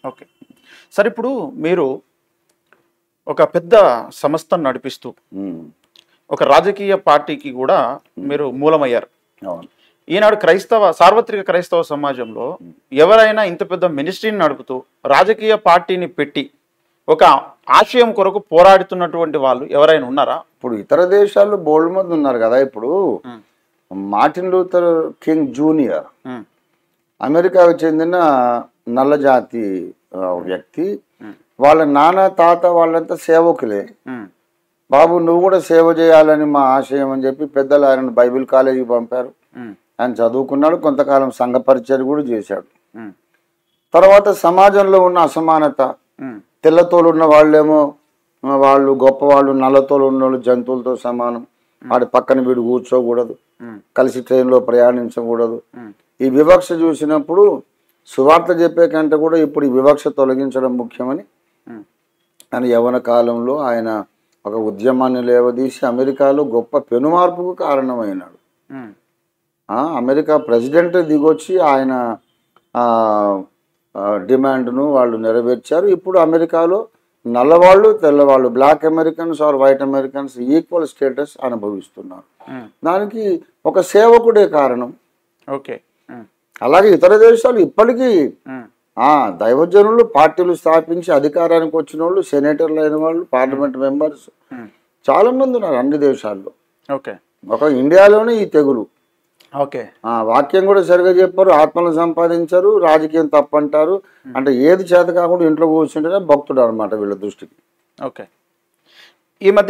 okay sir ఇప్పుడు మీరు ఒక పెద్ద సంస్థను నడిపిస్తూ ఉమ్, ఒక రాజకీయ పార్టీకి కూడా మీరు మూలమయ్యారు అవును ఈనాడు క్రైస్తవ సార్వత్రిక క్రైస్తవ సమాజంలో ఎవరైనా ఇంత పెద్ద మినిస్ట్రీని నడుపుతూ రాజకీయ పార్టీని పెట్టి ఒక ఆశయం కొరకు పోరాడుతున్నటువంటి వాళ్ళు ఎవరైనా ఉన్నారా ఇప్పుడు ఇతర దేశాల్లో బోల్డ్ మంది ఉన్నారు కదా ఇప్పుడు ఉమ్, మార్టిన్ లూథర్ కింగ్ జూనియర్ ఉమ్, అమెరికాకు చెందిన నల్లజాతి ఆ, వ్యక్తి ఉమ్, వాళ్ళ నాన్న తాత వాళ్ళంతా సేవకులే ఉమ్, బాబు నువ్వు కూడా సేవ చేయాలని మా ఆశయం అని చెప్పి పెద్దలు ఆయన బైబిల్ కాలేజీకి పంపారు ఉమ్, ఆయన చదువుకున్నాడు కొంతకాలం సంఘ పరిచయం కూడా చేశాడు ఉమ్, తర్వాత సమాజంలో ఉన్న అసమానత ఉమ్, తెల్లతోలు ఉన్న వాళ్ళేమో ఆ, వాళ్ళు గొప్పవాళ్ళు నల్లతోలు ఉన్న వాళ్ళు జంతువులతో సమానం వాడి పక్కన వీడు కూర్చోకూడదు ఉమ్, కలిసి ట్రైన్లో ప్రయాణించకూడదు ఉమ్, ఈ వివక్ష చూసినప్పుడు సువార్త చెప్పే కంటే కూడా ఇప్పుడు ఈ వివక్ష తొలగించడం ముఖ్యమని ఉమ్, ఆయన యవన కాలంలో ఆయన ఒక ఉద్యమాన్ని లేవదీసి అమెరికాలో గొప్ప పెనుమార్పుకు కారణమైనాడు ఉమ్, ఆ, అమెరికా ప్రెసిడెంట్ దిగొచ్చి ఆయన ఆ, ఆ, డిమాండ్ను వాళ్ళు నెరవేర్చారు ఇప్పుడు అమెరికాలో నల్లవాళ్ళు తెల్లవాళ్ళు black Americans or white Americans equal status అనుభవిస్తున్నారు ఉమ్, దానికి ఒక సేవకుడే కారణం ఓకే ఉమ్, అలాగే ఇతర దేశాలు ఇప్పటికీ ఉమ్, ఆ దైవజనులు పార్టీలు స్థాపించి అధికారానికి వచ్చిన వాళ్ళు సెనేటర్లు అయిన వాళ్ళు పార్లమెంట్ మెంబర్స్ ఉమ్, చాలా మంది ఉన్నారు అన్ని దేశాల్లో ఓకే ఒక ఇండియాలోనే ఈ తెగులు ఓకే ఆ వాక్యం కూడా సరిగా చెప్పారు ఆత్మను సంపాదించారు రాజకీయం తప్పంటారు అంటే ఏది చేత కాకుండా ఇంట్లో కూర్చుంటేనే భక్తుడు అనమాట వీళ్ళ దృష్టికి ఓకే ఈ మధ్య